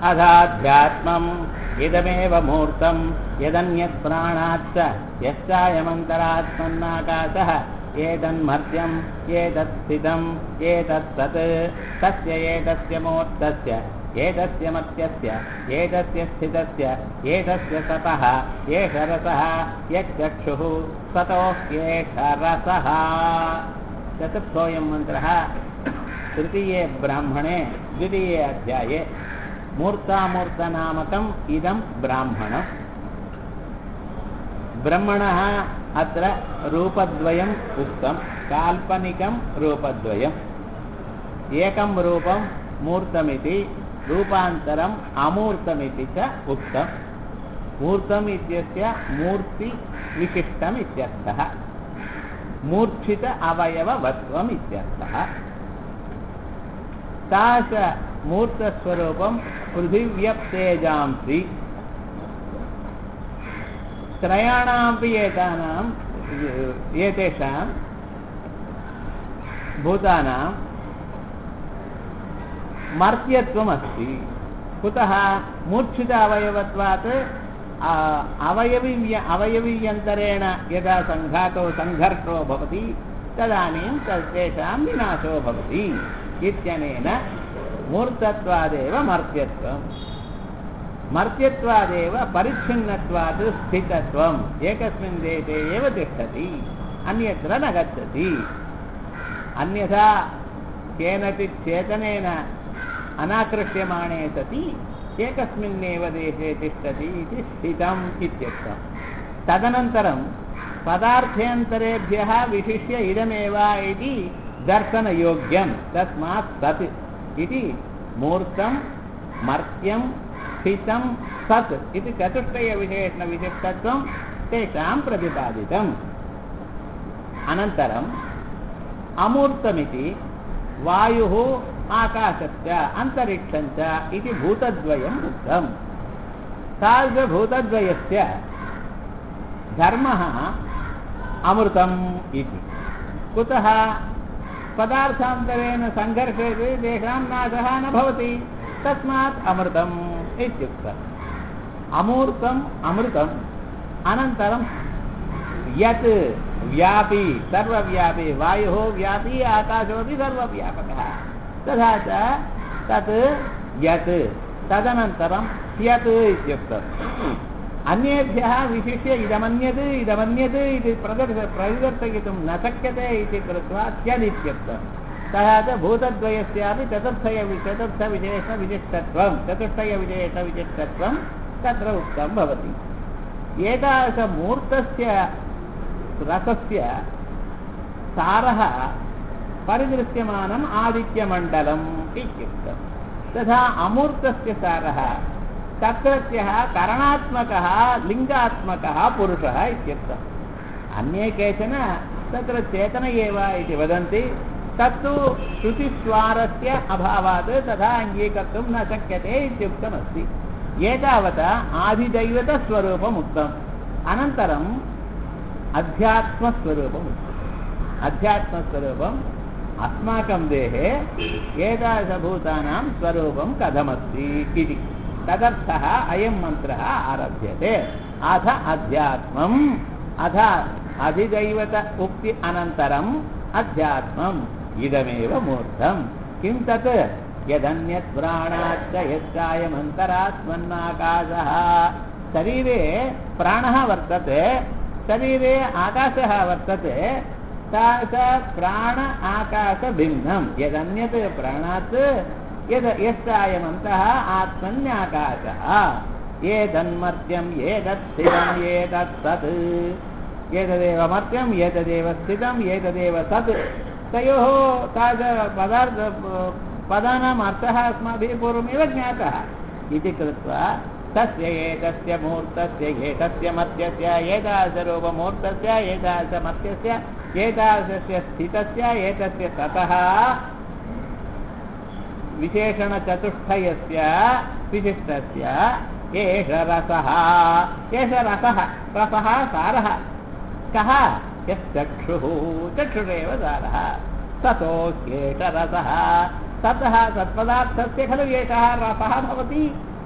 अधाध्यात्मम् इदमेव मूर्तम् यदन्यत् प्राणाच्च यश्चायमन्तरात्मन्नाकाशः एतन्मर्त्यम् एतत् स्थितम् एतत् सत् तस्य एतस्य मूर्तस्य एतस्य मत्यस्य एतस्य स्थितस्य एतस्य सतः एष रसः यच्चक्षुः सतोऽह्येष रसः चतुर्थोऽयं मन्त्रः तृतीये ब्राह्मणे द्वितीये अध्याये मूर्तामूर्तनामकम् इदं ब्राह्मणम् ब्रह्मणः अत्र रूपद्वयम् उक्तं काल्पनिकं रूपद्वयम् एकं रूपं मूर्तमिति रूपान्तरम् अमूर्तमिति च उक्तं मूर्तम् इत्यस्य मूर्तिविशिष्टम् इत्यर्थः मूर्छित अवयववत्वम् इत्यर्थः तास मूर्तस्वरूपं पृथिव्यप्तेजांसि त्रयाणामपि एतानाम् एतेषां भूतानां मर्त्यत्वमस्ति कुतः मूर्छित अवयवत्वात् अवयवी अवयवीयन्तरेण यदा सङ्घातो सङ्घर्षो भवति तदानीं तेषां विनाशो भवति इत्यनेन मूर्तत्वादेव मर्त्यत्वम् मर्त्यत्वादेव परिच्छिन्नत्वात् स्थितत्वम् एकस्मिन् देशे एव तिष्ठति अन्यत्र न गच्छति अन्यथा केनचित् चेतनेन अनाकृष्यमाणे सति एकस्मिन्नेव देशे तिष्ठति इति स्थितम् इत्युक्तम् तदनन्तरं पदार्थेऽन्तरेभ्यः विशिष्य इदमेव इति दर्शनयोग्यं तस्मात् सत् इति मूर्तं मर्त्यं स्थितं सत् इति चतुष्टयविशेषणविशिष्टत्वं तेषां प्रतिपादितम् अनन्तरम् अमूर्तमिति वायुः आकाशश्च अन्तरिक्षञ्च इति भूतद्वयम् उक्तम् तादृशभूतद्वयस्य धर्मः अमृतम् इति कुतः पदार्थान्तरेण सङ्घर्षेषु तेषां नाशः न भवति तस्मात् अमृतम् इत्युक्तम् अमूर्तम् अमृतम् अनन्तरं यत् व्यापी सर्वव्यापी वायुः व्यापी आकाशोऽपि सर्वव्यापकः तथा च तत् यत् तदनन्तरं स्यत् इत्युक्तम् अन्येभ्यः विशिष्य इदमन्यत् इदमन्यत् इति प्रदर्श परिदर्शयितुं न शक्यते इति कृत्वा स्यदित्युक्तम् तथा च भूतद्वयस्यापि चतुर्थय चतुर्थविशेषविशिष्टत्वं चतुष्टयविशेषविशिष्टत्वं तत्र उक्तं भवति एतादृशमूर्तस्य रसस्य सारः परिदृश्यमानम् आदित्यमण्डलम् इत्युक्तं तथा अमूर्तस्य सारः तत्रत्यः करणात्मकः लिङ्गात्मकः पुरुषः इत्युक्तम् अन्ये केचन तत्र चेतन एव इति वदन्ति तत्तु श्रुतिस्वारस्य अभावात् तथा अङ्गीकर्तुं न शक्यते इत्युक्तमस्ति एतावता आदिदैवतस्वरूपम् उक्तम् अनन्तरम् अध्यात्मस्वरूपम् उक्तम् अध्यात्मस्वरूपम् अस्माकं देहे एतादृशभूतानां स्वरूपं कथमस्ति इति तदर्थः अयं मन्त्रः आरभ्यते अथ अध्यात्मम् अथ अधिदैवत उक्ति अनन्तरम् अध्यात्मम् इदमेव मूर्धं किं तत् यदन्यत् प्राणाच्च यच्चायमन्तरात्मन्नाकाशः शरीरे प्राणः वर्तते शरीरे आकाशः वर्तते सा च प्राण आकाशभिन्नं यदन्यत् प्राणात् यद् यश्चायमन्तः आत्मन्याकाशः एतन्मर्त्यम् एतत् स्थितम् एतत् सत् एतदेव मर्त्यम् एतदेव स्थितम् एतदेव सत् तयोः तादृश पदार्थ पदानाम् अर्थः अस्माभिः पूर्वमेव ज्ञातः इति कृत्वा तस्य एतस्य मुहूर्तस्य एतस्य मत्यस्य एतादृशरूपमुहूर्तस्य एतादृशमत्यस्य एतादृशस्य स्थितस्य एतस्य ततः विशेषणचतुष्टयस्य विशिष्टस्य एष रसः एष रसः रसः सारः कः यश्चक्षुः चक्षुरेव सारः ततो ह्येष रसः ततः तत्पदार्थस्य खलु एषः रसः भवति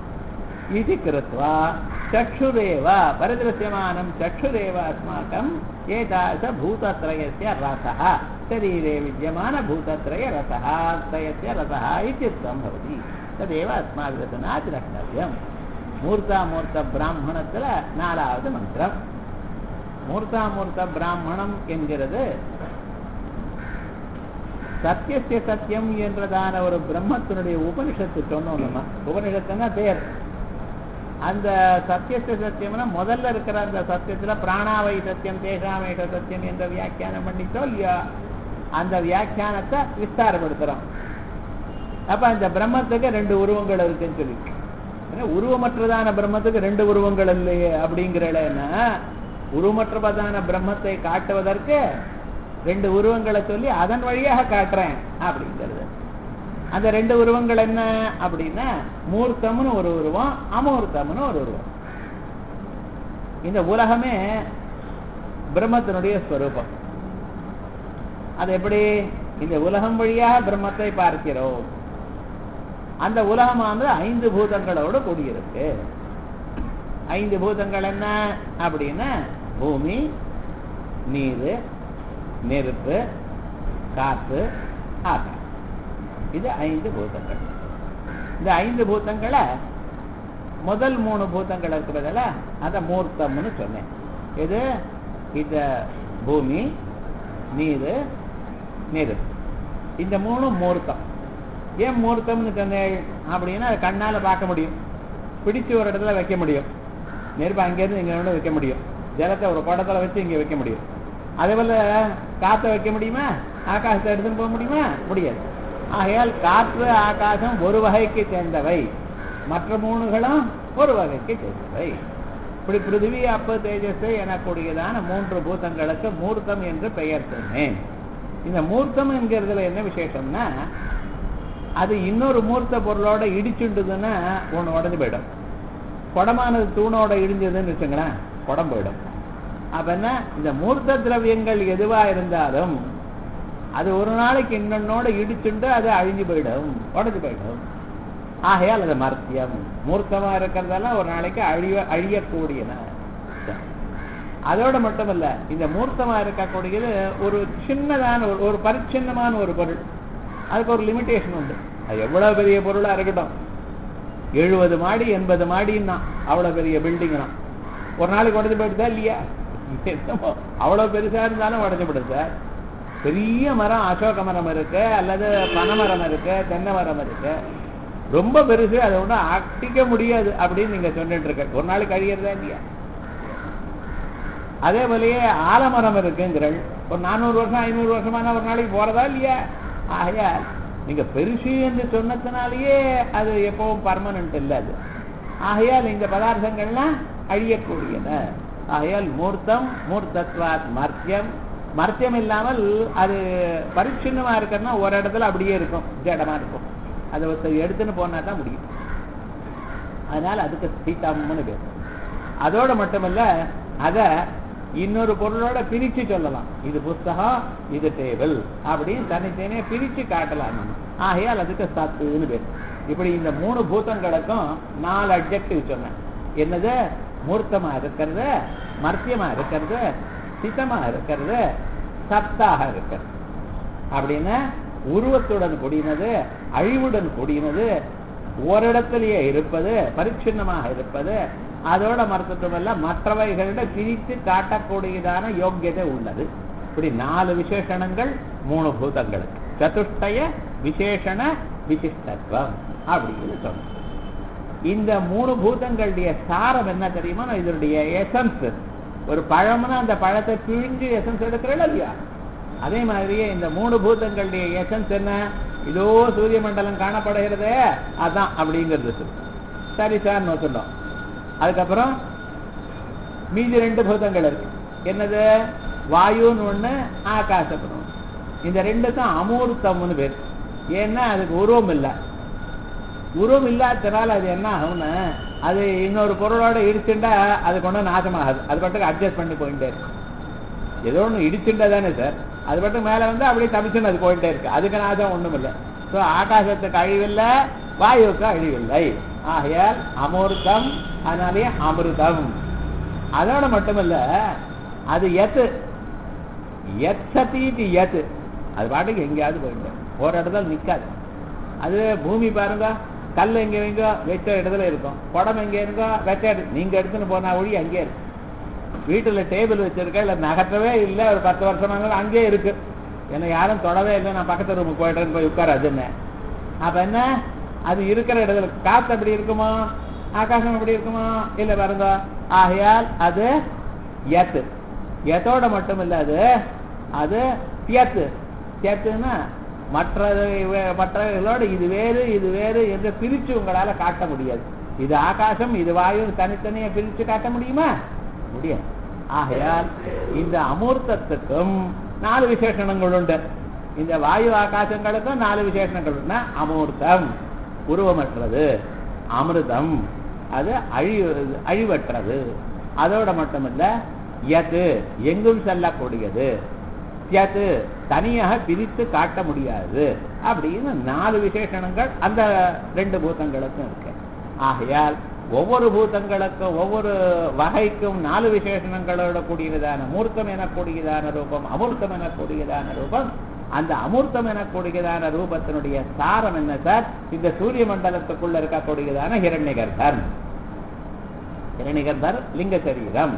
इति कृत्वा चक्षुरेव परिदृश्यमानं चक्षुरेव अस्माकम् एतादृशभूतत्रयस्य रसः शरीरे विद्यमानभूतत्रयरसः त्रयस्य रसः इत्युक्तं भवति तदेव अस्माभिरचना द्रष्टव्यम् மூர்த்தாமூர்த்த பிராமணத்துல நாலாவது மந்திரம் மூர்த்தாமூர்த்த பிராமணம் என்கிறது சத்தியசிய சத்தியம் என்றதான ஒரு பிரம்மத்தினுடைய உபனிஷத்து சொன்னோம் நம்ம உபனிஷத்துன்னா பேர் அந்த சத்தியசிய சத்தியம்னா முதல்ல இருக்கிற அந்த சத்தியத்துல பிராணாவை சத்தியம் தேசாமேஷ சத்தியம் என்ற வியாக்கியானம் பண்ணிச்சோ இல்லையா அந்த வியாக்கியானத்தை விஸ்தாரப்படுத்துறோம் அப்ப அந்த பிரம்மத்துக்கு ரெண்டு உருவங்கள் இருக்குன்னு சொல்லி ஏன்னா உருவமற்றதான பிரம்மத்துக்கு ரெண்டு உருவங்கள் இல்லையே அப்படிங்கிறனா உருவமற்றதான பிரம்மத்தை காட்டுவதற்கு ரெண்டு உருவங்களை சொல்லி அதன் வழியாக காட்டுறேன் அப்படிங்கிறது அந்த ரெண்டு உருவங்கள் என்ன அப்படின்னா மூர்த்தம்னு ஒரு உருவம் அமூர்த்தம்னு ஒரு உருவம் இந்த உலகமே பிரம்மத்தினுடைய ஸ்வரூபம் அது எப்படி இந்த உலகம் வழியாக பிரம்மத்தை பார்க்கிறோம் அந்த உலகமானது ஐந்து பூதங்களோடு கூடியிருக்கு ஐந்து பூதங்கள் என்ன அப்படின்னா பூமி நீர் நெருப்பு காற்று ஆகாயம் இது ஐந்து பூதங்கள் இந்த ஐந்து பூதங்களை முதல் மூணு பூதங்கள் இருக்கிறதுல அதை மூர்த்தம்னு சொன்னேன் இது இந்த பூமி நீர் நெருப்பு இந்த மூணு மூர்த்தம் ஏன் மூர்த்தம்னு சொன்னேன் அப்படின்னா அதை கண்ணால பார்க்க முடியும் பிடிச்சு ஒரு இடத்துல வைக்க முடியும் நெருப்பு அங்கேருந்து இங்க வைக்க முடியும் ஜலத்தை ஒரு குடத்துல வச்சு இங்க வைக்க முடியும் அதே போல காற்றை வைக்க முடியுமா ஆகாசத்தை எடுத்துன்னு போக முடியுமா முடியாது ஆகையால் காற்று ஆகாசம் ஒரு வகைக்கு சேர்ந்தவை மற்ற மூணுகளும் ஒரு வகைக்கு சேர்ந்தவை இப்படி பிருத்திவி அப்ப தேஜஸ் எனக்கூடியதான மூன்று பூதங்களுக்கு மூர்த்தம் என்று பெயர் சொன்னேன் இந்த மூர்த்தம் என்கிறதுல என்ன விசேஷம்னா அது இன்னொரு மூர்த்த பொருளோட இடிச்சுண்டுதுன்னா ஒன்று உடஞ்சு போயிடும் குடமானது தூணோட இடிஞ்சதுன்னு வச்சுங்களேன் குடம் போயிடும் அப்ப என்ன இந்த மூர்த்த திரவியங்கள் எதுவா இருந்தாலும் அது ஒரு நாளைக்கு இன்னொன்னோட இடிச்சுண்டு அது அழிஞ்சு போயிடும் உடஞ்சு போயிடும் ஆகையால் அது மர்த்தியம் மூர்த்தமா இருக்கிறதெல்லாம் ஒரு நாளைக்கு அழிய அழியக்கூடியன அதோட மட்டுமல்ல இந்த மூர்த்தமா இருக்கக்கூடியது ஒரு சின்னதான ஒரு ஒரு பரிச்சின்னமான ஒரு பொருள் அதுக்கு ஒரு லிமிட்டேஷன் உண்டு அது எவ்வளவு பெரிய பொருளா இருக்கட்டும் எழுபது மாடி எண்பது மாடின்னா அவ்வளவு பெரிய பில்டிங் தான் ஒரு நாளைக்கு உடஞ்சு போயிடுதா இல்லையா என்னமோ அவ்வளவு பெருசா இருந்தாலும் உடஞ்சு போடுது சார் பெரிய மரம் அசோக மரம் இருக்கு அல்லது பனைமரம் இருக்கு தென்னை மரம் இருக்கு ரொம்ப பெருசு அதை ஒன்றும் அட்டிக்க முடியாது அப்படின்னு நீங்க சொல்லிட்டு இருக்க ஒரு நாளைக்கு அழியறதா இல்லையா அதே போலயே ஆலமரம் இருக்குங்கிறள் ஒரு நானூறு வருஷம் ஐநூறு வருஷமான ஒரு நாளைக்கு போறதா இல்லையா ஆகையால் நீங்க பெருசு என்று சொன்னதுனாலேயே அது எப்பவும் பர்மனன்ட் இல்லை அது ஆகையால் இந்த பதார்த்தங்கள்லாம் அழியக்கூடியன ஆகையால் மூர்த்தம் மூர்த்தத்வாத் மர்த்தியம் மர்த்தியம் இல்லாமல் அது பரிச்சின்னமா இருக்குன்னா ஒரு இடத்துல அப்படியே இருக்கும் ஜடமா இருக்கும் அதை ஒருத்தர் எடுத்துன்னு போனா தான் முடியும் அதனால அதுக்கு ஸ்தீதம்னு பேர் அதோட மட்டுமல்ல அத இன்னொரு பொருளோட பிரிச்சு சொல்லலாம் இது புஸ்தகம் இது டேபிள் அப்படின்னு தனித்தனியே பிரிச்சு காட்டலாம் நம்ம ஆகையால் அதுக்கு சத்துன்னு பேர் இப்படி இந்த மூணு பூதங்களுக்கும் நாலு அப்ஜெக்டிவ் சொன்னேன் என்னது மூர்த்தமா இருக்கிறது மர்த்தியமா இருக்கிறது சித்தமா இருக்கிறது சத்தாக இருக்கிறது அப்படின்னா உருவத்துடன் கூடினது அழிவுடன் கூடினது ஓரிடத்திலேயே இருப்பது பரிச்சின்னமாக இருப்பது அதோட மருத்துவமல்ல மற்றவைகளிட பிரித்து காட்டக்கூடியதான யோக்கியதை உள்ளது இப்படி நாலு விசேஷணங்கள் மூணு பூதங்களுக்கு சதுஷ்டய விசேஷண விசிஷ்டத்துவம் அப்படின்னு சொன்னோம் இந்த மூணு பூதங்களுடைய சாரம் என்ன தெரியுமா இதனுடைய எசன்ஸ் ஒரு பழம்னா அந்த பழத்தை பிழிஞ்சு எசன்ஸ் எடுக்கிறோம் இல்லையா அதே மாதிரியே இந்த மூணு பூதங்களுடைய எசன்ஸ் என்ன இதோ சூரிய மண்டலம் காணப்படுகிறதே அதான் அப்படிங்கிறது சரி சார் நோக்கிட்டோம் அதுக்கப்புறம் மீதி ரெண்டு பூதங்கள் இருக்கு என்னது வாயுன்னு ஒண்ணு ஆகாசம்னு ஒண்ணு இந்த ரெண்டுக்கும் அமூர்த்தம்னு பேர் ஏன்னா அதுக்கு உருவம் இல்லை உருவம் இல்லாதனால அது என்ன ஆகும்னு அது இன்னொரு பொருளோட இடிச்சுண்டா அது கொண்டு நாசமாகாது அது பாட்டுக்கு அட்ஜஸ்ட் பண்ணி போயிட்டே இருக்கு ஏதோ ஒன்று இடிச்சுண்டா தானே சார் அது மட்டும் மேலே வந்து அப்படியே தப்பிச்சுன்னு அது போயிட்டே இருக்கு அதுக்கு நாசம் ஒன்றும் இல்லை ஸோ ஆகாசத்துக்கு அழிவில்லை வாயுவுக்கு அழிவில்லை ஆகையால் அமூர்த்தம் அதனாலேயே அமிர்தம் அதோட மட்டுமல்ல அது எத்து எத் சதீதி எத்து அது பாட்டுக்கு எங்கேயாவது போயிட்டு ஒரு இடத்துல நிக்காது அது பூமி பாருங்க கல் எங்க வைங்க வெச்ச இடத்துல இருக்கும் குடம் எங்க இருக்கோ வெச்ச இடம் நீங்க எடுத்துன்னு போனா ஒழி அங்கே இருக்கு வீட்டுல டேபிள் வச்சிருக்க இல்ல நகர்த்தவே இல்லை ஒரு பத்து வருஷமா அங்கே இருக்கு என்ன யாரும் தொடவே இல்லை நான் பக்கத்து ரூமுக்கு போயிட்டேன்னு போய் உட்காராதுன்னு அப்ப என்ன அது இருக்கிற இடத்துல காத்து அப்படி இருக்குமா ஆகாசம் எப்படி இருக்குமா இல்ல பாருங்க ஆகையால் அது எத்து எத்தோட மட்டும் இல்ல அது அது தியத்து தியத்துன்னா மற்றது மற்றவர்களோடு இது வேறு இது வேறு என்று பிரிச்சு உங்களால காட்ட முடியாது இது ஆகாசம் இது வாயு தனித்தனியா பிரிச்சு காட்ட முடியுமா முடியாது ஆகையால் இந்த அமூர்த்தத்துக்கும் நாலு விசேஷணங்கள் உண்டு இந்த வாயு ஆகாசங்களுக்கும் நாலு விசேஷணங்கள் உண்டு அமூர்த்தம் உருவமற்றது அமிர்தம் அது அழி அழிவற்றது அதோட மட்டுமல்ல எது எங்கும் செல்லக்கூடியது எது தனியாக பிரித்து காட்ட முடியாது அப்படின்னு நாலு விசேஷணங்கள் அந்த ரெண்டு பூதங்களுக்கும் இருக்கு ஆகையால் ஒவ்வொரு பூதங்களுக்கும் ஒவ்வொரு வகைக்கும் நாலு விசேஷணங்களோட கூடியதான மூர்த்தம் எனக்கூடியதான ரூபம் அமூர்த்தம் எனக்கூடியதான ரூபம் அந்த அமூர்த்தம் எனக்கூடியதான ரூபத்தினுடைய சாரம் என்ன சார் இந்த சூரிய மண்டலத்துக்குள்ள இருக்கக்கூடியதான ஹிரண்யகர்தர் ஹிரண்யகர்தர் லிங்க சரீரம்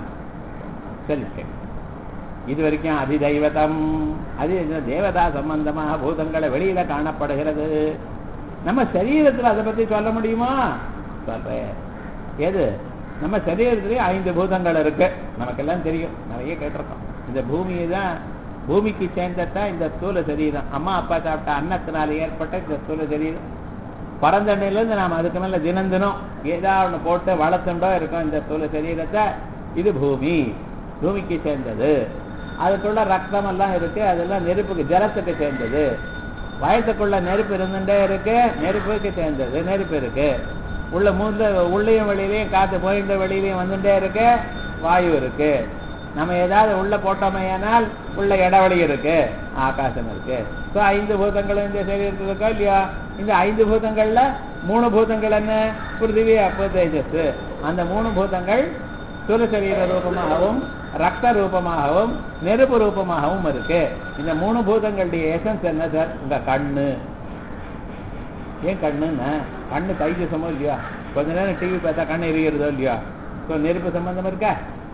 சரி இது வரைக்கும் அதிதைவதம் அது என்ன தேவதா சம்பந்தமாக பூதங்களை வெளியில காணப்படுகிறது நம்ம சரீரத்துல அதை பத்தி சொல்ல முடியுமா சொல்றேன் எது நம்ம சரீரத்திலேயே ஐந்து பூதங்கள் இருக்கு நமக்கெல்லாம் தெரியும் நிறைய கேட்டிருக்கோம் இந்த பூமியை தான் பூமிக்கு சேர்ந்ததான் இந்த ஸ்தூல சரீரம் அம்மா அப்பா சாப்பிட்ட அன்னத்தினால ஏற்பட்ட இந்த ஸ்தூல சரீரம் பரந்தண்ணிலிருந்து நாம் அதுக்கு மேல தினம் தினம் ஏதாவது ஒன்று போட்டு வளர்த்துண்டோ இருக்கோம் இந்த ஸ்தூல சரீரத்தை இது பூமி பூமிக்கு சேர்ந்தது அதுக்குள்ள ரத்தம் எல்லாம் இருக்கு அதெல்லாம் நெருப்புக்கு ஜலத்துக்கு சேர்ந்தது வயத்துக்குள்ள நெருப்பு இருந்துட்டே இருக்கு நெருப்புக்கு சேர்ந்தது நெருப்பு இருக்கு உள்ள மூந்த உள்ளையும் வெளியிலையும் காத்து போயிட்ட வெளியிலையும் வந்துட்டே இருக்கு வாயு இருக்கு நம்ம ஏதாவது உள்ள போட்டோமையானால் உள்ள இடவெளி இருக்கு ஆகாசம் இருக்கு ஸோ ஐந்து பூதங்களும் இந்த சரீரத்தில் இருக்கோ இல்லையா இந்த ஐந்து பூதங்கள்ல மூணு பூதங்கள் என்ன பிருத்திவி அப்போ தேஜஸ் அந்த மூணு பூதங்கள் சுர சரீர ரூபமாகவும் ரத்த ரூபமாகவும் நெருப்பு ரூபமாகவும் இருக்கு இந்த மூணு பூதங்களுடைய எசன்ஸ் என்ன சார் உங்க கண்ணு ஏன் கண்ணுன்னா கண்ணு தைஜசமோ இல்லையா கொஞ்ச நேரம் டிவி பார்த்தா கண்ணு எரிகிறதோ இல்லையா ஸோ நெருப்பு சம்பந்தம் இருக்கா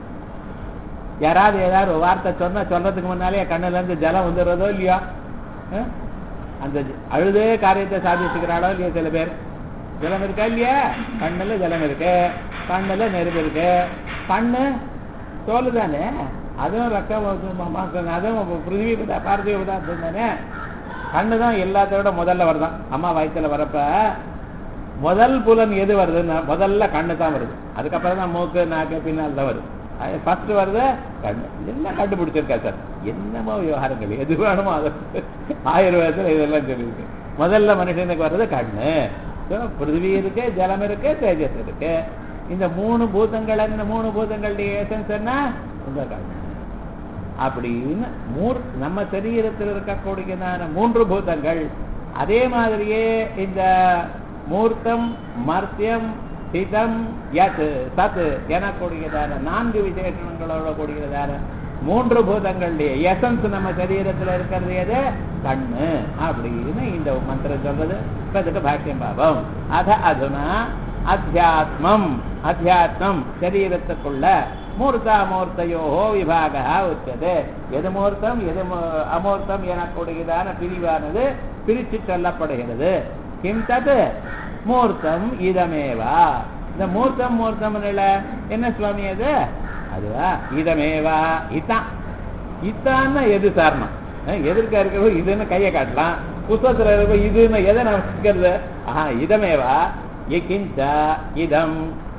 யாராவது ஏதாவது ஒரு வார்த்தை சொன்னா சொல்றதுக்கு முன்னாலே கண்ணுல இருந்து ஜலம் வந்துடுறதோ இல்லையா அஹ்? அந்த ஜ- அழுதே காரியத்தை சாதிச்சுக்கிறாளோ இல்லையா சில பேர் ஜலம் இருக்கா இல்லையா கண்ணுல ஜலம் இருக்கு கண்ணுல நெருப்பு இருக்கு கண்ணு தோல் தானே அதுவும் ரத்தம் அதுவும் பிருத்திவி பதா பார்த்திவ பதார்த்தம் தானே கண்ணு தான் எல்லாத்தோட முதல்ல வருதான் அம்மா வயித்துல வரப்ப முதல் புலன் எது வருதுன்னா முதல்ல கண்ணு தான் வருது அதுக்கப்புறம் தான் மூக்கு நாக்கு பின்னால் தான் வருது ஃபர்ஸ்ட் வருது கண்ணு இதெல்லாம் கண்டுபிடிச்சிருக்கா சார் என்னமோ விவகாரங்கள் எது வேணுமோ அதை ஆயுர்வேதத்தில் இதெல்லாம் சொல்லியிருக்கு முதல்ல மனுஷனுக்கு வர்றது கண்ணு So, பிருத்திவி இருக்கு ஜலம் இருக்கு தேஜஸ் இருக்கு இந்த மூணு பூதங்கள் என்ன மூணு பூதங்களுடைய எசன்ஸ் என்ன உங்க கண்ணு அப்படின்னு மூர் நம்ம சரீரத்தில் இருக்கக்கூடியதான மூன்று பூதங்கள் அதே மாதிரியே இந்த மூர்த்தம் மர்த்தியம் சிதம் யத் சத் எனக்கூடியதான நான்கு விசேஷணங்களோட கூடியதான மூன்று பூதங்களுடைய எசன்ஸ் நம்ம சரீரத்துல இருக்கிறது எது கண்ணு அப்படின்னு இந்த மந்திரம் சொல்றது இப்ப இதுக்கு பாக்கியம் பாவம் அத அதுனா அத்தியாத்மம் அத்தியாத்மம் சரீரத்துக்குள்ள மூர்த்தாமூர்த்தையோ விபாக உச்சது எது மூர்த்தம் எது மு- அமூர்த்தம் எனக்கூடியதான பிரிவானது பிரித்து சொல்லப்படுகிறது கிம் தது மூர்த்தம் இதமேவா இந்த மூர்த்தம் மூர்த்தம் என்ன சுவாமி அது அதுவா இதமேவா இதான் இத்தான்னா எது சாரணம் எதிர்க்க இருக்கிறது இதுன்னு கையை காட்டலாம் புத்தகத்துல இருக்க இதுன்னு எதை நமஸ்கிறது ஆஹா இதமேவா இக்கிஞ்ச இதம்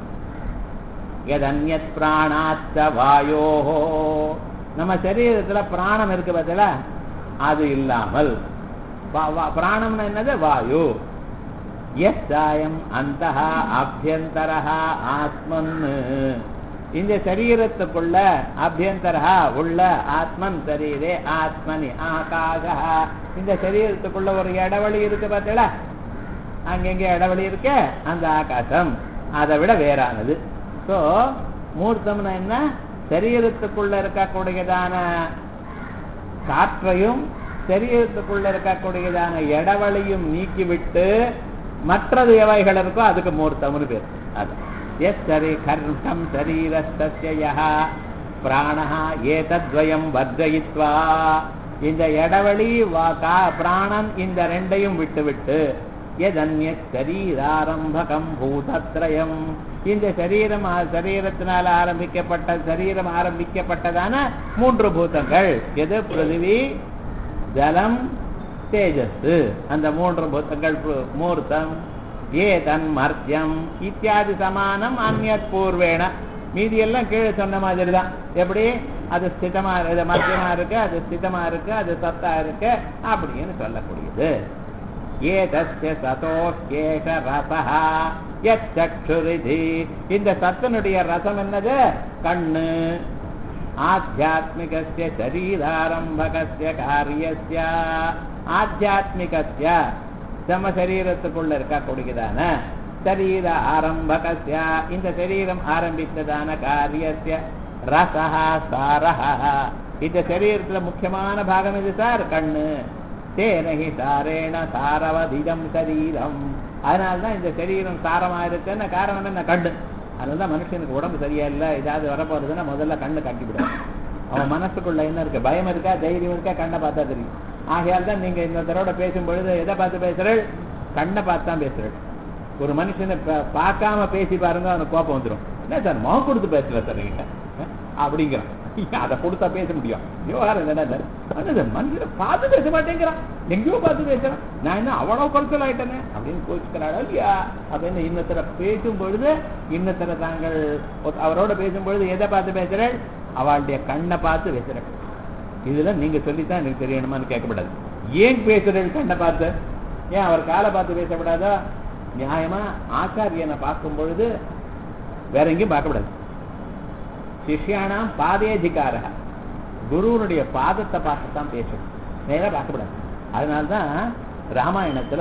எதன்யத் பிராணாத்த வாயோஹோ நம்ம சரீரத்துல பிராணம் இருக்கு பார்த்தல அது இல்லாமல் வா- வா- பிராணம்னா என்னது வாயு எஸ்ஸாயம் அந்த அபியந்தரா ஆத்மன் இந்த சரீரத்துக்குள்ள அபியந்தரா உள்ள ஆத்மன் சரீரே ஆத்மனி ஆகாக இந்த சரீரத்துக்குள்ள ஒரு இடவெளி இருக்கு பார்த்தீங்களா அங்கெங்கே இடைவெளி இருக்க அந்த ஆகாசம் அதை விட வேறானது ஸோ மூர்த்தம்னா என்ன சரீரத்துக்குள்ள இருக்கக்கூடியதான காற்றையும் சரீரத்துக்குள்ள இருக்கக்கூடியதான இடவெளியும் நீக்கிவிட்டு மற்றது எவைகள் இருக்கோ அதுக்கு மூர்த்தம்னு பேர் அது எஸ் சரி கர்ணம் சரீரஸ்ய பிராணஹ ஏதத்வயம் வர்ஜயித்வா இந்த இடவெளி வா- கா- பிராணன் இந்த ரெண்டையும் விட்டுவிட்டு எதன்ய சரீராரம்பகம் பூதத்ரயம் இந்த சரீரம் ஆ- சரீரத்தினால் ஆரம்பிக்கப்பட்ட சரீரம் ஆரம்பிக்கப்பட்டதான மூன்று பூதங்கள் எது பிருதிவி ஜலம் தேஜஸ் அந்த மூன்று பூதங்கள் பு- மூர்த்தம் ஏதன் மர்த்தியம் இத்தியாதி சமானம் அந்நியத் பூர்வேண மீதி எல்லாம் கீழே சொன்ன மாதிரி தான் எப்படி அது ஸ்திதமா இது மத்தியமா இருக்கு அது ஸ்திதமா இருக்கு அது சத்தா இருக்கு அப்படின்னு சொல்லக்கூடியது ஏதஸ்ய சதோஷேஷ ரசஹா யச்சக்ஷுரிதி இந்த சத்தனுடைய ரசம் என்னது கண்ணு ஆத்தியாத்மிகஸ்ய சரீராரம்பகஸ்ய காரியஸ்ய ஆத்தியாத்மிகஸ்ய நம்ம சரீரத்துக்குள்ள இருக்கக்கூடியதான சரீர ஆரம்பகஸ்ய இந்த சரீரம் ஆரம்பித்ததான காரியஸ்ய ரசஹா சாரஹா இந்த சரீரத்துல முக்கியமான பாகம் எது சார் கண்ணு தேனகி சாரேண சாரவதிதம் சரீரம் அதனால்தான் இந்த சரீரம் சாரமா இருக்குன்னு காரணம் என்ன கண்ணு அதனாலதான் மனுஷனுக்கு உடம்பு சரியா இல்ல ஏதாவது வரப்போறதுன்னா முதல்ல கண்ணு கட்டிவிடும் அவன் மனசுக்குள்ள என்ன இருக்கு பயம் இருக்கா தைரியம் இருக்கா கண்ணை பார்த்தா தெரியும் ஆகையால் தான் நீங்க இந்த தடவை பேசும் பொழுது எதை பார்த்து பேசுறேள் கண்ணை பார்த்து தான் பேசுறேள் ஒரு மனுஷனை பா- பார்க்காம பேசி பாருங்க அவனுக்கு கோபம் வந்துடும் என்ன சார் முகம் கொடுத்து பேசல சார் என்கிட்ட அஹ், அப்படிங்கிறான் அதை கொடுத்தா பேச முடியும் விவகாரம் என்ன சார் அது மனுஷனை பார்த்து பேச மாட்டேங்கிறான் எங்கேயோ பார்த்து பேசுறான் நான் என்ன அவ்வளவு குறைச்சல் ஆயிட்டேனே அப்படின்னு கோச்சுக்கிறாளா இல்லையா அப்படின்னு இன்னத்தர பேசும் பொழுது இன்னத்தர தாங்கள் ஒத்- அவரோட பேசும் பொழுது எதை பார்த்து பேசுறேன் அவளுடைய கண்ணை பார்த்து பேசுறேன் இதுல நீங்க சொல்லித்தான் எனக்கு தெரியணுமான்னு கேட்கப்படாது ஏன் பேசுறேன் கண்ணை பார்த்து ஏன் அவர் காலை பார்த்து பேசப்படாதா நியாயமா ஆச்சாரியனை பார்க்கும் பொழுது வேற எங்கேயும் பார்க்கக்கூடாது சிஷ்யானாம் பாதேதிகார குருவனுடைய பாதத்தை பார்த்துத்தான் பேசணும் நேரா பார்க்கக்கூடாது அதனால்தான் ராமாயணத்துல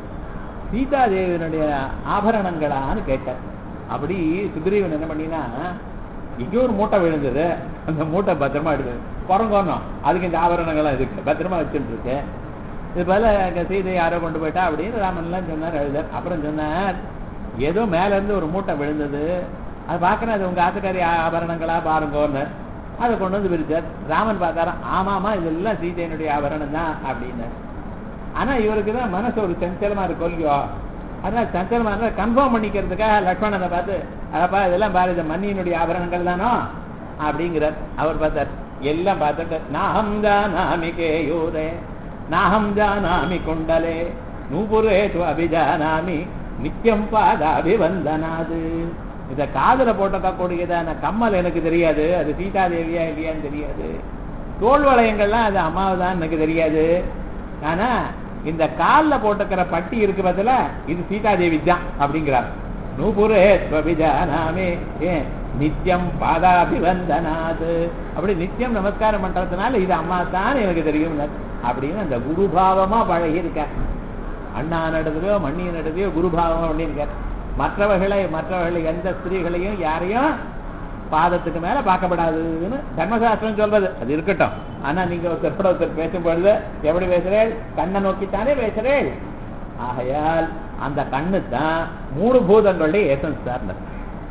சீதாதேவியினுடைய ஆபரணங்களான்னு கேட்டார் அப்படி சுக்ரீவன் என்ன பண்ணினா இங்கே ஒரு மூட்டை விழுந்தது அந்த மூட்டை பத்திரமா எடுத்தது குரங்கோணும் அதுக்கு இந்த ஆபரணங்கள்லாம் இருக்கு பத்திரமா வச்சுட்டு இருக்கு இது போல எங்க சீதை யாரோ கொண்டு போயிட்டா அப்படின்னு ராமன்லாம் சொன்னார் எழுதார் அப்புறம் சொன்னார் ஏதோ மேல இருந்து ஒரு மூட்டை விழுந்தது அது பார்க்கறேன் அது உங்க ஆத்துக்காரி ஆ- ஆபரணங்களா பாருங்கன்னு அதை கொண்டு வந்து பிரிச்சார் ராமன் பார்த்தாராம் ஆமாமா இதெல்லாம் சீதையினுடைய ஆபரணம் தான் அப்படின்னு ஆனா இவருக்கு தான் மனசு ஒரு சஞ்சலமா இருக்கும் இல்லையோ அதனால சஞ்சலமா இருந்தா கன்ஃபார்ம் பண்ணிக்கிறதுக்காக லக்ஷ்மணனை பார்த்து அதப்பா இதெல்லாம் பாரு இது மன்னியினுடைய ஆபரணங்கள் தானோ அப்படிங்கிறார் அவர் பார்த்தார் எல்லாம் பார்த்துட்டு நாஹம் ஜானாமி கேயூரே நாஹம் ஜானாமி குண்டலே நூபுரே து அபிஜானாமி நித்தியம் பாதாபிவந்தனாது இத காதுல போட்டக்கூடியதான கம்மல் எனக்கு தெரியாது அது சீதாதேவியா இல்லையான்னு தெரியாது தோல் வளையங்கள்லாம் அது அம்மாவுதான் எனக்கு தெரியாது ஆனா இந்த கால்ல போட்டுக்கிற பட்டி இருக்கு பதில இது சீதாதேவி தான் அப்படிங்கிறார் நூபுரே ஸ்வபிஜானாமே ஏன் நித்தியம் பாதாபிவந்தனாது அப்படி நித்தியம் நமஸ்காரம் பண்றதுனால இது அம்மா தான் எனக்கு தெரியும் அப்படின்னு அந்த குருபாவமா பழகி இருக்க அண்ணா நடதுலையோ மண்ணி நடதுலையோ குருபாவமா பண்ணியிருக்கார் மற்றவர்களை மற்றவர்களை எந்த ஸ்திரீகளையும் யாரையும் பாதத்துக்கு மேல பார்க்கப்படாதுன்னு தர்மசாஸ்திரம் சொல்றது அது இருக்கட்டும் ஆனா நீங்க ஒருத்தர் ஒருத்தர் பேசும் பொழுது எப்படி பேசுறேள் கண்ணை நோக்கித்தானே பேசுறேள் ஆகையால் அந்த கண்ணு தான் மூணு பூதங்களுடைய எசன்ஸ் சார்ந்தது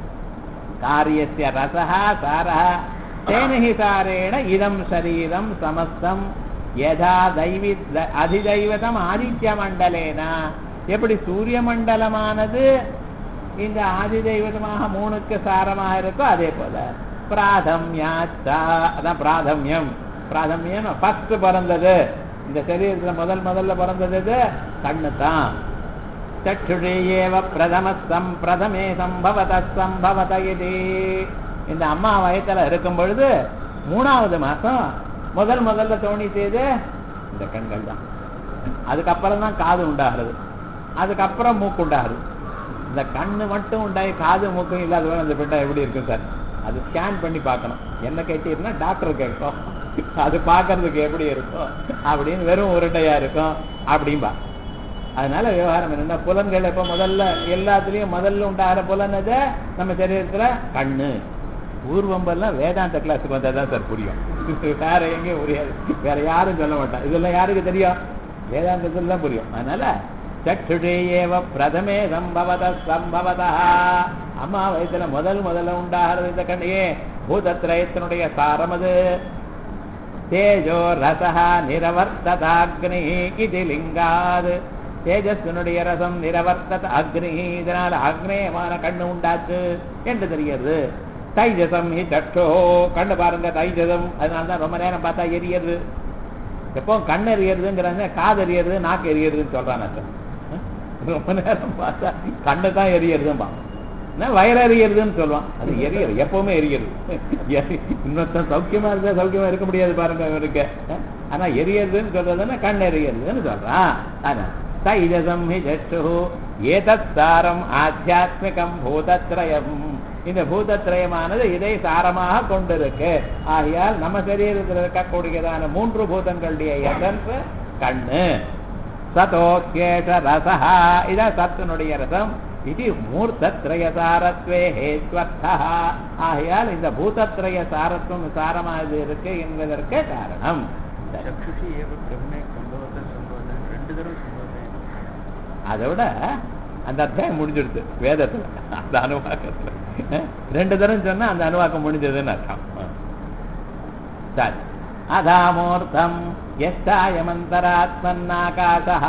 காரியஸ்ய ரசஹா சாரஹ தேனஹி சாரேண இதம் சரீரம் சமஸ்தம் யதா தைவி த- அதிதைவதம் ஆதித்ய மண்டலேன எப்படி சூரிய மண்டலமானது இந்த ஆதிதெய்வதமாக மூணுக்கு சாரமாக இருக்கோ அதே போல பிராதம்யாச்சா அதான் பிராதம்யம் பிராதம்யம் ஃபர்ஸ்ட் பிறந்தது இந்த சரீரத்துல முதல் முதல்ல பிறந்தது எது? கண்ணு தான் சற்றுடேயேவ பிரதம சம்பிரதமே சம்பவத சம்பவத இது இந்த அம்மா வயத்துல இருக்கும் பொழுது மூணாவது மாசம் முதல் முதல்ல தோணி செய்து இந்த கண்கள் தான் அதுக்கப்புறம் தான் காது உண்டாகிறது அதுக்கப்புறம் மூக்கு உண்டாகிறது இந்த கண்ணு மட்டும் உண்டாகி காது மூக்கும் இல்லாத அந்த பெட்டா எப்படி இருக்கும் சார் அது ஸ்கேன் பண்ணி பார்க்கணும் என்ன கேட்டீங்கன்னா டாக்டர் கேட்கும் அது பார்க்கறதுக்கு எப்படி இருக்கும் அப்படின்னு வெறும் உருண்டையா இருக்கும் அப்படின்பா அதனால விவகாரம் என்னன்னா புலன்கள் எப்ப முதல்ல எல்லாத்துலயும் முதல்ல உண்டாகிற புலன் எது நம்ம சரீரத்துல கண்ணு பூர்வம்பெல்லாம் வேதாந்த கிளாஸுக்கு வந்தா தான் சார் புரியும் வேற எங்கேயும் புரியாது வேற யாரும் சொல்ல மாட்டான் இதெல்லாம் யாருக்கு தெரியும் வேதாந்தத்துல தான் புரியும் அதனால சற்றுடே ஏவ பிரதமே சம்பவத சம்பவதா அம்மா வயசுல முதல் முதல்ல உண்டாகிறது இந்த கண்ணையே பூதத்ரயத்தினுடைய சாரம் அது தேஜோ ரசா நிரவர்த்ததாக்னி இது லிங்காது தேஜஸ்வனுடைய ரசம் நிரவர்த்தத அக்னி இதனால அக்னேயமான கண்ணு உண்டாச்சு என்று தெரிகிறது தைஜசம் ஹி சட்டோ கண்ணு பாருங்க தைஜசம் அதனால தான் ரொம்ப நேரம் பார்த்தா எரியது எப்போ கண் எரியறதுங்கிறாங்க காது எரியறது நாக்கு எரியறதுன்னு சொல்றான் சார் ரொம்ப நேரம் பார்த்தா கண்ணு தான் எரியறதும்பா என்ன வயல் எரியறதுன்னு சொல்லுவான் அது எரியது எப்பவுமே எரியது எரி- இன்னொருத்தன் சௌக்கியமா இருந்தா சௌக்கியமா இருக்க முடியாது பாருங்க அவருக்கு ஆனா எரியறதுன்னு சொல்றதுன்னா கண் எரியறதுன்னு சொல்றான் ஆனா தைஜசம் ஹி ஜட்டு ஏதத் சாரம் ஆத்தியாத்மிகம் பூதத்ரயம் இந்த பூதத்ரயமானது இதை சாரமாக கொண்டிருக்கு ஆகையால் நம்ம சரீரத்தில் இருக்கக்கூடியதான மூன்று பூதங்களுடைய எசன்ஸ் கண்ணு சதோக்கேஷ ரசஹா இதான் சத்தினுடைய ரசம் இது மூர்த்தத்ரய சாரத்வே ஹேத்வர்த்தா ஆகையால் இந்த பூதத்ரய சாரத்துவம் சாரமாக இருக்கு என்பதற்கு காரணம் चक्षुषी एव ब्रह्मे सम्भवतः सम्भवतः ரெண்டு தடவை சம்பவத்தை அதை விட அந்த அத்தியாயம் முடிஞ்சிடுது வேதத்துல அந்த அனுவாக்கத்துல அஹ், ரெண்டு தரம் சொன்னா அந்த அனுவாக்கம் முடிஞ்சதுன்னு அர்த்தம் அஹ். சரி அதாமூர்த்தம் எஸ்தாயமந்தராத்மன்னாகாசः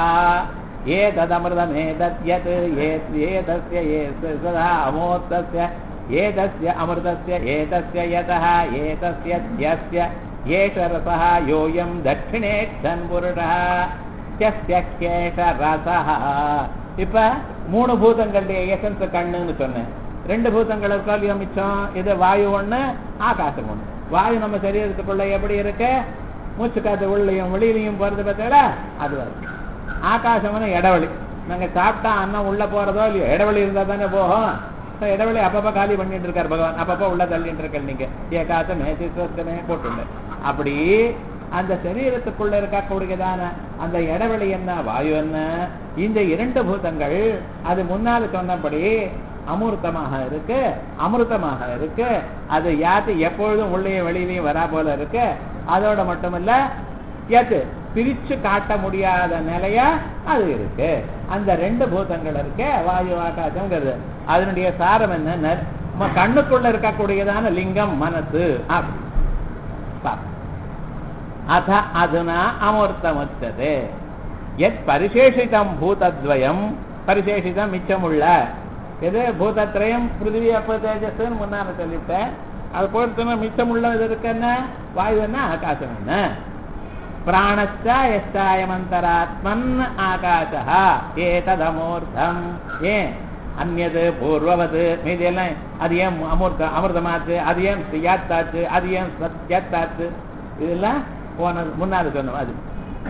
ஏததமிருதமேதத்யத் ஏ- ஏதஸ்ய ஏ- சதா அமூர்த்தஸ்ய ஏதஸ்ய அமிர்தஸ்ய ஏதஸ்ய யதः ஏதஸ்ய த்யஸ்ய ஏஷ ரசः யோயம் தட்சிணேட்சன் புருஷः த்யஸ்ய கேஷ ரசः இப்ப மூணு பூதங்களுடைய எசன்ஸ் கண்ணுன்னு சொன்னேன் ரெண்டு பூதங்கள் இருக்கால் மிச்சம் இது வாயு ஒண்ணு ஆகாசம் ஒண்ணு வாயு நம்ம சரீரத்துக்குள்ள எப்படி இருக்கு மூச்சு காத்து உள்ளையும் வெளியிலையும் போறது பார்த்தீங்களா அது வருது ஆகாசம்னு இடவெளி நாங்க சாப்பிட்டா அன்னம் உள்ள போறதோ இல்லையோ இடவெளி இருந்தா தானே போகும் இப்ப இடவெளி அப்பப்ப காலி பண்ணிட்டு இருக்காரு பகவான் அப்பப்ப உள்ள தள்ளிட்டு இருக்க நீங்க ஏகாசமே சிஸ்வஸ்தமே போட்டுண்டு அப்படி அந்த சரீரத்துக்குள்ள இருக்கக்கூடியதான அந்த இடவெளி என்ன வாயு என்ன இந்த இரண்டு பூதங்கள் அது முன்னால் சொன்னபடி அமூர்த்தமாக இருக்கு அமிர்தமாக இருக்கு அது யாத்து எப்பொழுதும் உள்ளே வெளியிலையும் வரா போல இருக்கு அதோட மட்டுமல்ல எது பிரிச்சு காட்ட முடியாத நிலையா அது இருக்கு அந்த ரெண்டு பூதங்கள் இருக்கு வாயு ஆகாசம்ங்கிறது அதனுடைய சாரம் என்ன நம்ம கண்ணுக்குள்ள இருக்கக்கூடியதான லிங்கம் மனசு அப்படி பாப்போம். அத அதுனா அமூர்த்தமுச்சது எத் பரிசேஷிதம் பூதத்வயம் பரிசேஷிதம் மிச்சமுள்ள எது பூதத்ரயம் பிருத்திவி அப்ப தேஜஸ்ன்னு முன்னால சொல்லிட்டேன் அது பொறுத்துனா மிச்சமுள்ள இது இருக்கு என்ன வாயு என்ன ஆகாசம் என்ன பிராணச்ச எஸ்தாயமந்தராத்மன் ஆகாசா ஏததமூர்த்தம் ஏன் அந்நது பூர்வவது மீதி எல்லாம் அது ஏன் அமிர்தம் அமிர்தமாச்சு அது ஏன் சியாத்தாச்சு அது ஏன் சத்யத்தாச்சு இதெல்லாம் போன முன்னாடி சொன்னோம் அது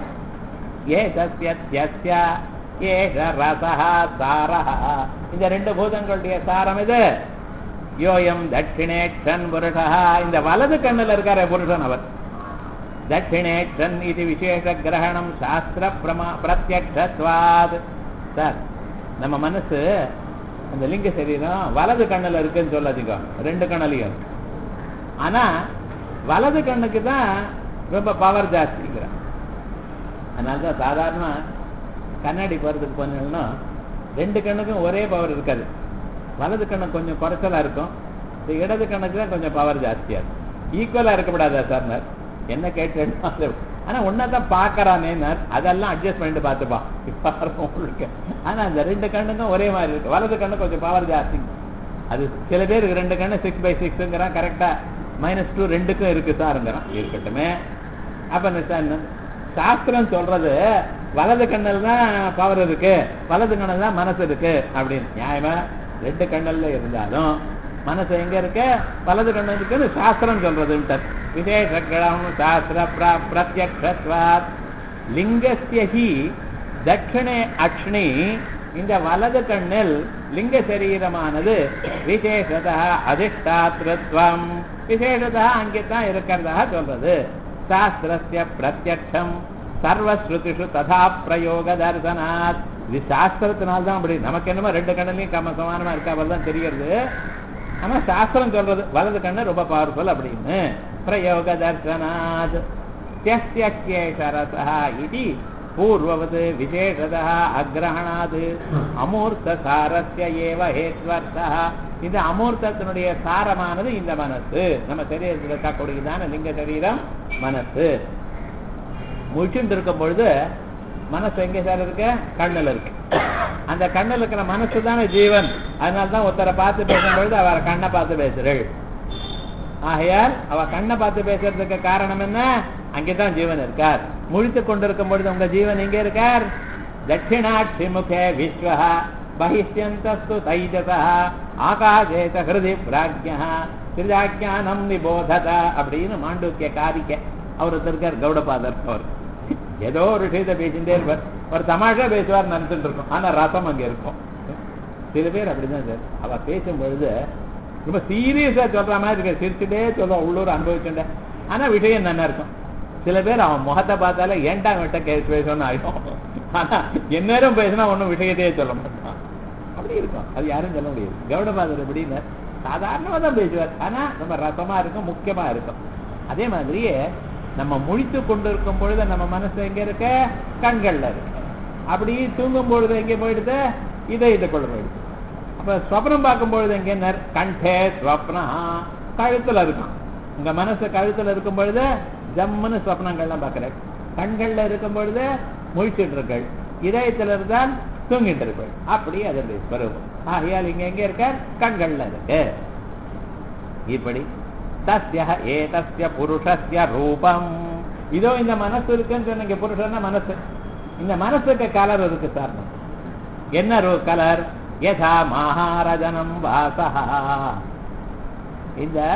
ஏ சத்யத்யஸ்ய ஏஷ ரசஹா சாரஹா இந்த ரெண்டு பூதங்களுடைய சாரம் இது யோயம் தட்சிணேட்சன் புருஷா இந்த வலது கண்ணுல இருக்கார புருஷன் அவர் தட்சிணேட்சன் இது விசேஷ கிரகணம் சாஸ்திர பிரமா பிரத்யக்ஷத்வாத் சார் நம்ம மனசு அந்த லிங்க சரீரம் வலது கண்ணுல இருக்குன்னு சொல்லாதீங்க ரெண்டு கண்ணுலயும் ஆனா வலது கண்ணுக்கு தான் ரொம்ப பவர் ஜாஸ்திங்கிறான் அதனால தான் சாதாரண கண்ணாடி போறதுக்கு போனீங்கன்னா ரெண்டு கண்ணுக்கும் ஒரே பவர் இருக்காது வலது கண்ணு கொஞ்சம் குறைச்சலா இருக்கும் இந்த இடது கண்ணுக்கு தான் கொஞ்சம் பவர் ஜாஸ்தியா இருக்கும் ஈக்குவலா இருக்கக்கூடாதா சார் என்ன கேட்டேன்னா ஆனா உன்னதான் பாக்குறானே அதெல்லாம் அட்ஜஸ்ட் பண்ணிட்டு பார்த்துப்பான் இப்ப உங்களுக்கு ஆனா அந்த ரெண்டு கண்ணுக்கும் ஒரே மாதிரி இருக்கு வலது கண்ணு கொஞ்சம் பவர் ஜாஸ்தி அது சில பேருக்கு ரெண்டு கண்ணு சிக்ஸ் பை சிக்ஸ்ங்கிறான் கரெக்டா மைனஸ் டூ ரெண்டுக்கும் இருக்கு சாருங்கிறான் இருக்கட்டுமே அப்ப என்ன சார் என்ன? சாஸ்திரம் சொல்றது வலது கண்ணில் தான் பவர் இருக்கு வலது கண்ணில் தான் மனசு இருக்கு அப்படின்னு நியாயமா ரெண்டு கண்ணில் இருந்தாலும் மனசு எங்க இருக்கு வலது கண்ணு இருக்குன்னு சாஸ்திரம் சொல்றதுன்ட்டு விசேஷம் சாஸ்திர பிர- பிரத்யக்ஷத்வாத் லிங்கஸ்ய ஹி தட்சிணே அக்ஷ்ணி இந்த வலது கண்ணில் லிங்க சரீரமானது விசேஷதா அதிஷ்டாத்திருத்வம் விசேஷதா அங்கேதான் இருக்கிறதா சொல்றது சாஸ்திரஸ்ய பிரத்யக்ஷம் சர்வஸ்ருதிஷு ததா பிரயோக தர்சனாத் இது சாஸ்திரத்தினால தான் அப்படி நமக்கு என்னமோ ரெண்டு கண்ணுலையும் கம சமானமா இருக்கா போல தான் தெரிகிறது ஆனா சாஸ்திரம் சொல்றது வலது கண்ணு ரொம்ப பவர்ஃபுல் அப்படின்னு பிரயோக தர்சனாத் தியஸ்தியேஷரசா இது பூர்வவது விசேஷதா அக்ரஹணாது அமூர்த்த சாரஸ்ய ஏவ ஹேத்வர்த்தா இந்த அமூர்த்தத்தினுடைய சாரமானது இந்த மனசு நம்ம சரீரத்தில் இருக்கக்கூடியதான லிங்க சரீரம் மனசு முழிச்சுட்டு இருக்கும் பொழுது மனசு எங்க சார் இருக்கு கண்ணுல இருக்கு அந்த கண்ணுல இருக்கிற மனசு தானே ஜீவன் அதனால தான் ஒருத்தரை பார்த்து பேசும்பொழுது அவரை கண்ணை பார்த்து பேசுறள் ஆகையால் அவ கண்ணை பார்த்து பேசுறதுக்கு காரணம் என்ன அங்கேதான் ஜீவன் இருக்கார் முழித்து கொண்டிருக்கும் பொழுது உங்க ஜீவன் எங்க இருக்கார் தட்சிணாட்சி முகே விஸ்வஹ பகிஷ்யந்தஸ்து தைஜசா ஆகாசேத ஹிருதி பிராஜ்யா திருஜாஜானம் நிபோதத அப்படின்னு மாண்டூக்கிய காரிக்க அவர் இருக்கார் கௌடபாதர் அவர் ஏதோ ஒரு விஷயத்தை பேசிட்டே இருப்பார் ஒரு தமாஷா பேசுவார் நினைச்சுட்டு இருக்கும் ஆனா ரசம் அங்க இருக்கும் சில பேர் அப்படிதான் சார் அவ பேசும் பொழுது ரொம்ப சீரியஸா சொல்ற மாதிரி இருக்க சிரிச்சுட்டே சொல்லுவான் உள்ளூர் அனுபவிச்சுட்டேன் ஆனா விஷயம் நல்லா இருக்கும் சில பேர் அவன் முகத்தை பார்த்தாலே ஏன்டா விட்ட கேஸ் பேசணும்னு ஆயிடும் ஆனா எந்நேரம் பேசினா ஒன்றும் விஷயத்தையே சொல்ல மாட்டான் அப்படி இருக்கும் அது யாரும் சொல்ல முடியாது கௌடபாதர் எப்படின்னு சாதாரணமா தான் பேசுவார் ஆனா ரொம்ப ரசமா இருக்கும் முக்கியமா இருக்கும் அதே மாதிரியே நம்ம முழித்து கொண்டு இருக்கும் பொழுது நம்ம மனசு எங்க இருக்க கண்கள்ல இருக்கு அப்படி தூங்கும் பொழுது எங்க போயிடுது இதை இதுக்குள்ள போயிடுது அப்ப ஸ்வப்னம் பார்க்கும் பொழுது எங்க என்ன கண்டே ஸ்வப்னா கழுத்துல இருக்கும் உங்க மனசு கழுத்துல இருக்கும் பொழுது ஜம்முன்னு ஸ்வப்னங்கள்லாம் பார்க்கிறேன் கண்கள்ல இருக்கும் பொழுது முழிச்சுட்டு இருக்கள் இதயத்துல இருந்தால் தூங்கிட்டு இருக்கள் அப்படி அதனுடைய ஸ்வரூபம் ஆகையால் இங்க எங்க இருக்க கண்கள்ல இருக்கு இப்படி தஸ்ய ஏதஸ்ய புருஷஸ்ய ரூபம் இதோ இந்த மனசு இருக்குன்னு சொன்னீங்க புருஷன்னா மனசு இந்த மனசுக்கு கலர் இருக்கு சார் என்ன கலர் யதா மகாரஜனம் வாசா இந்த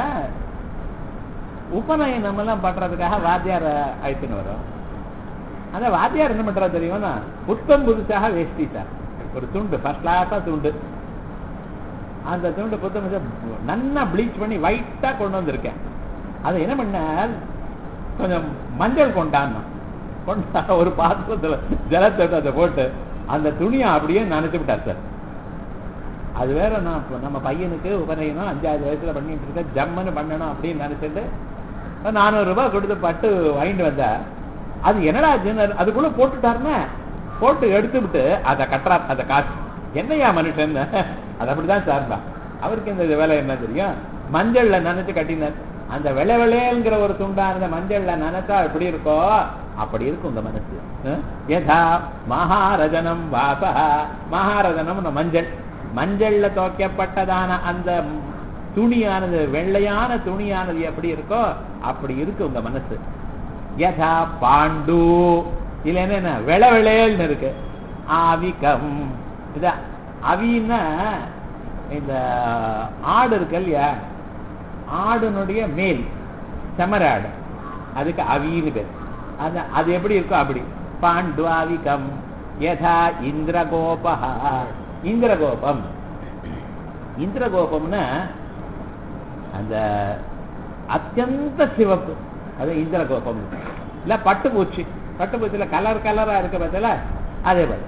உபநயனம் எல்லாம் பண்றதுக்காக வாத்தியார் அழைத்துன்னு வரும் அந்த வாத்தியார் என்ன பண்றது தெரியுமா புத்தம் புதுசாக வேஷ்டி சார் ஒரு துண்டு ஃபர்ஸ்ட் கிளாஸா துண்டு அந்த துண்டு புத்தம் புதுசா நல்லா ப்ளீச் பண்ணி ஒயிட்டா கொண்டு வந்திருக்கேன் அதை என்ன பண்ணால் கொஞ்சம் மஞ்சள் கொண்டான்னா கொண்டா ஒரு பாத்திரத்துல ஜலத்தை அதை போட்டு அந்த துணியை அப்படியே நனைச்சு விட்டார் சார் அது வேற நான் இப்ப நம்ம பையனுக்கு உபநயனம் அஞ்சாவது வயசுல பண்ணிட்டு இருக்க ஜம்முன்னு பண்ணணும் அப்படின்னு நினைச்சிட்டு நானூறு ரூபாய் கொடுத்து பட்டு வாங்கிட்டு வந்தா அது என்னடா ஆச்சுன்னு அதுக்குள்ள போட்டுட்டாருன்னா போட்டு எடுத்து விட்டு அதை கட்டுறார் அதை காசு என்னையா மனுஷன் அது அப்படிதான் சார்பா அவருக்கு இந்த வேலை என்ன தெரியும் மஞ்சள்ல நினைச்சு கட்டினார் அந்த வெள்ளை வெள்ளையங்கிற ஒரு துண்டான மஞ்சள்ல நினைச்சா எப்படி இருக்கோ அப்படி இருக்கும் இந்த மனசு யதா மகாரஜனம் வாச மகாரஜனம் மஞ்சள் மஞ்சள்ல துவைக்கப்பட்டதான அந்த துணியானது வெள்ளையான துணியானது எப்படி இருக்கோ அப்படி இருக்கு உங்க மனசு யதா பாண்டு இல்ல என்ன வெள வெளையல்னு இருக்கு ஆவிகம் இத அவின்னா இந்த ஆடு இருக்கு இல்லையா ஆடுனுடைய மேல் செமராடு அதுக்கு அவின்னு பேர் அது அது எப்படி இருக்கோ அப்படி பாண்டு ஆவிகம் யதா இந்திரகோபா இந்திரகோபம் இந்திரகோபம்னா அந்த அத்தியந்த சிவப்பு அது இந்திரகோபம் இல்ல பட்டுப்பூச்சி பட்டுப்பூச்சியில கலர் கலரா இருக்க பார்த்தல அதே போல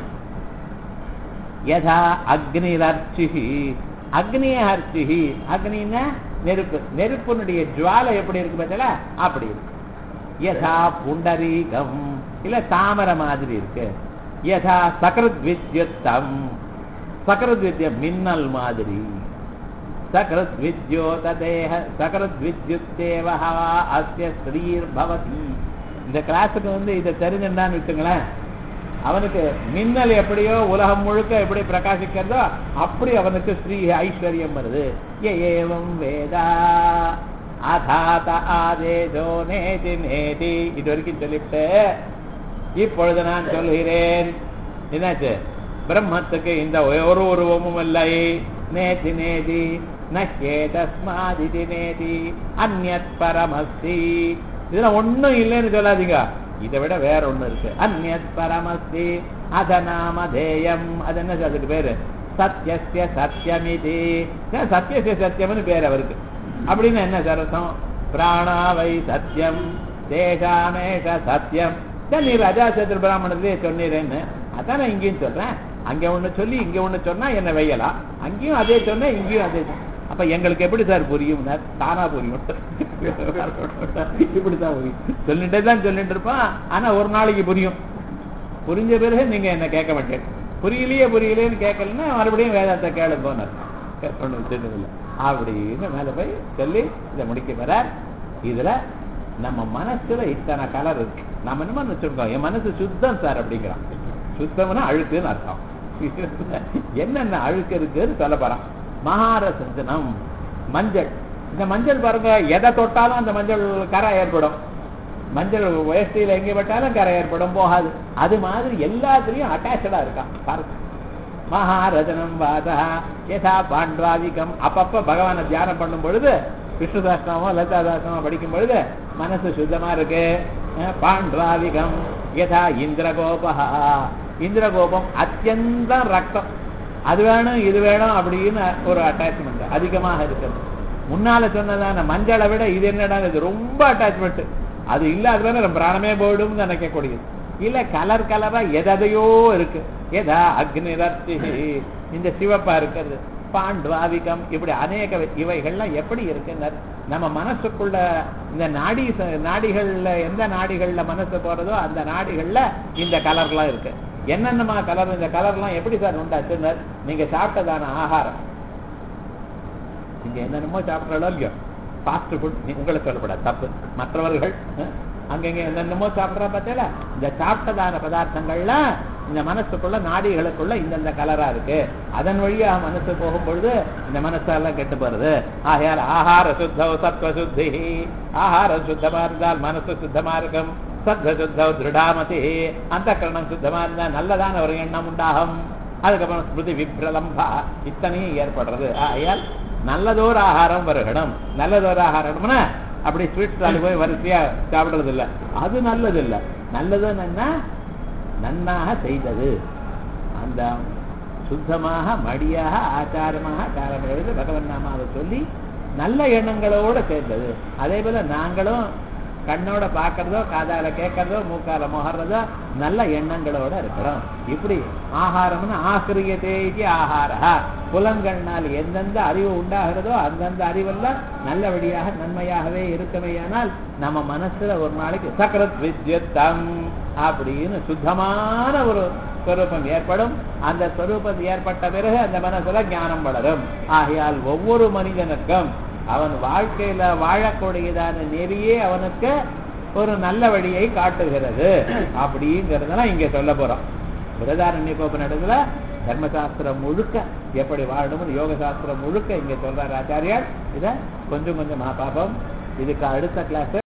யதா அக்னிரர்ச்சிஹி அக்னிய அர்ச்சிஹி அக்னின்னா நெருப்பு நெருப்பினுடைய ஜுவாலை எப்படி இருக்கு பார்த்தல அப்படி இருக்கு யதா புண்டரீகம் இல்ல தாமரை மாதிரி இருக்கு யதா சகரத் வித்யுத்தம் சகரத் வித்ய மின்னல் மாதிரி சகரத் வித்யோதேக சகரத் வித்யுத்தேவஹா அஸ்ய ஸ்ரீர் பவதி இந்த கிளாஸுக்கு வந்து இதை தெரிஞ்சுட்டான்னு வச்சுங்களேன் அவனுக்கு மின்னல் எப்படியோ உலகம் முழுக்க எப்படி பிரகாசிக்கிறதோ அப்படி அவனுக்கு ஸ்ரீ ஐஸ்வர்யம் வருது ஏவம் வேதா அதாத ஆதேஜோ நேதி நேதி இது வரைக்கும் சொல்லிவிட்டு இப்பொழுது நான் சொல்கிறேன் என்னாச்சு பிரம்மத்துக்கு இந்த ஒரு உருவமும் இல்லை நேதி நேதி நஹ்யே தஸ்மாதிதி நேதி அந்நத் பரமஸ்தி இதுல ஒண்ணும் இல்லைன்னு சொல்லாதீங்க இதை விட வேற ஒண்ணு இருக்கு அந்நத் பரமஸ்தி அத நாமதேயம் அது என்ன அதுக்கு பேரு சத்யஸ்ய சத்தியமிதி சத்யஸ்ய சத்தியம்னு பேர் அவருக்கு அப்படின்னு என்ன சரசம் பிராணாவை சத்தியம் தேகாமேஷ சத்தியம் சரி நீ ரஜாசத்திர பிராமணத்திலே சொன்னீரேன்னு அதான் நான் இங்கேயும் சொல்றேன் அங்க ஒண்ணு சொல்லி இங்க ஒண்ணு சொன்னா என்ன வையலாம் அங்கேயும் அதே சொன்னா இங்கேயும் அதே சொன்னா. அப்ப எங்களுக்கு எப்படி சார் புரியும் தானா புரியும் இப்படித்தான் புரியும் சொல்லிட்டே தான் சொல்லிட்டு இருப்பான் ஆனா ஒரு நாளைக்கு புரியும் புரிஞ்ச பிறகு நீங்க என்ன கேட்க மாட்டேன் புரியலையே புரியலையேன்னு கேட்கலன்னா மறுபடியும் வேதாந்த கேளு போனார் ஒன்றும் விட்டுட்டதில்லை அப்படின்னு மேல போய் சொல்லி இதை முடிக்க வர இதுல நம்ம மனசுல இத்தனை கலர் இருக்கு நம்ம என்னமோ வச்சிருக்கோம் என் மனசு சுத்தம் சார் அப்படிங்கிறான் சுத்தம்னா அழுக்குன்னு அர்த்தம் என்னென்ன அழுக்கு இருக்குன்னு சொல்ல போறான் மகாரசனம் மஞ்சள் இந்த மஞ்சள் பாருங்க எதை தொட்டாலும் அந்த மஞ்சள் கரை ஏற்படும் மஞ்சள் வேஷ்டியில எங்கே பட்டாலும் கரை ஏற்படும் போகாது அது மாதிரி எல்லாத்துலயும் அட்டாச்சடா இருக்கான் பாருங்க மகாரஜனம் வாதா யதா பாண்ட்வாதிகம் அப்பப்ப பகவானை தியானம் பண்ணும் பொழுது விஷ்ணு சாஸ்திரமோ லலிதா சாஸ்திரமோ படிக்கும் பொழுது மனசு சுத்தமா இருக்கு அஹ் பாண்ட்வாதிகம் யதா இந்திரகோபா இந்திரகோபம் அத்தியந்தம் ரத்தம் அது வேணும் இது வேணும் அப்படின்னு ஒரு அட்டாச்மெண்ட் அதிகமாக இருக்குது முன்னால சொன்னதான மஞ்சளை விட இது என்னடா இது ரொம்ப அட்டாச்மெண்ட் அது இல்லாத நம்ம பிராணமே போயிடும் நினைக்கக்கூடியது இல்ல கலர் கலரா எதையோ இருக்கு எதா அக்னிரர்த்தி இந்த சிவப்பா இருக்கிறது பாண்ட்வாவிகம் இப்படி அநேக இவைகள்லாம் எப்படி இருக்குன்னு நம்ம மனசுக்குள்ள இந்த நாடி ச- நாடிகள்ல எந்த நாடிகள்ல மனசு போறதோ அந்த நாடிகள்ல இந்த கலர்லாம் இருக்கு என்னென்னமா கலர் இந்த கலர்லாம் எப்படி சார் உண்டாச்சுன்னு நீங்க சாப்பிட்டதான ஆகாரம் நீங்க என்னென்னமோ சாப்பிட்றாலோ இல்லையோ ஃபாஸ்ட் ஃபுட் உங்களை சொல்லப்படாது தப்பு மற்றவர்கள் அஹ், அங்கங்க என்னென்னமோ சாப்பிட்றா பார்த்தீங்களா இந்த சாப்பிட்டதான பதார்த்தங்கள்லாம் இந்த மனசுக்குள்ள நாடிகளுக்குள்ள இந்தந்த கலரா இருக்கு அதன் வழியாக மனசு போகும் பொழுது இந்த மனசெல்லாம் கெட்டு போறது ஆகையால் ஆகார சுத்தவ சத்வ சுத்தி ஆகாரம் சுத்தமா இருந்தால் மனசு சுத்தமா இருக்கும் சத்வ சுத்தவ திருடாமதி அந்த கரணம் சுத்தமா இருந்தா நல்லதான ஒரு எண்ணம் உண்டாகும் அதுக்கப்புறம் ஸ்மிருதி விப்ரலம்பா இத்தனையும் ஏற்படுறது ஆகையால் நல்லதோர் ஆகாரம் வருகணும் நல்லதோர் ஆகாரம்னா அப்படி ஸ்வீட் ஸ்டால் போய் வரிசையா சாப்பிடுறது இல்ல அது நல்லது இல்ல நல்லதுன்னு என்ன நன்னாக செய்தது அந்த சுத்தமாக மடியாக ஆச்சாரமாக காலம் எழுது பகவன் நாமாவை சொல்லி நல்ல எண்ணங்களோட சேர்ந்தது அதே போல நாங்களும் கண்ணோட பார்க்கறதோ காதால கேட்கறதோ மூக்கால முகர்றதோ நல்ல எண்ணங்களோட இருக்கணும் இப்படி ஆகாரம்னு ஆசிரியத்தே இது ஆகாரா புலன்கள்னால் எந்தெந்த அறிவு உண்டாகிறதோ அந்தந்த அறிவெல்லாம் நல்லபடியாக நன்மையாகவே இருக்கமையானால் நம்ம மனசுல ஒரு நாளைக்கு சக்கரத் வித்யுத்தம் அப்படின்னு சுத்தமான ஒரு ஸ்வரூபம் ஏற்படும் அந்த ஸ்வரூபம் ஏற்பட்ட பிறகு அந்த மனசுல ஞானம் வளரும் ஆகையால் ஒவ்வொரு மனிதனுக்கும் அவன் வாழ்க்கையில வாழக்கூடியதான நெறியே அவனுக்கு ஒரு நல்ல வழியை காட்டுகிறது அப்படிங்கிறதெல்லாம் இங்க சொல்ல போறோம் பிரதாரண்யபோபனிடத்துல தர்மசாஸ்திரம் முழுக்க எப்படி வாழணும்னு யோக சாஸ்திரம் முழுக்க இங்க சொல்றார் ஆச்சாரியார் இத கொஞ்சம் கொஞ்சமா பார்ப்போம் இதுக்கு அடுத்த கிளாஸ்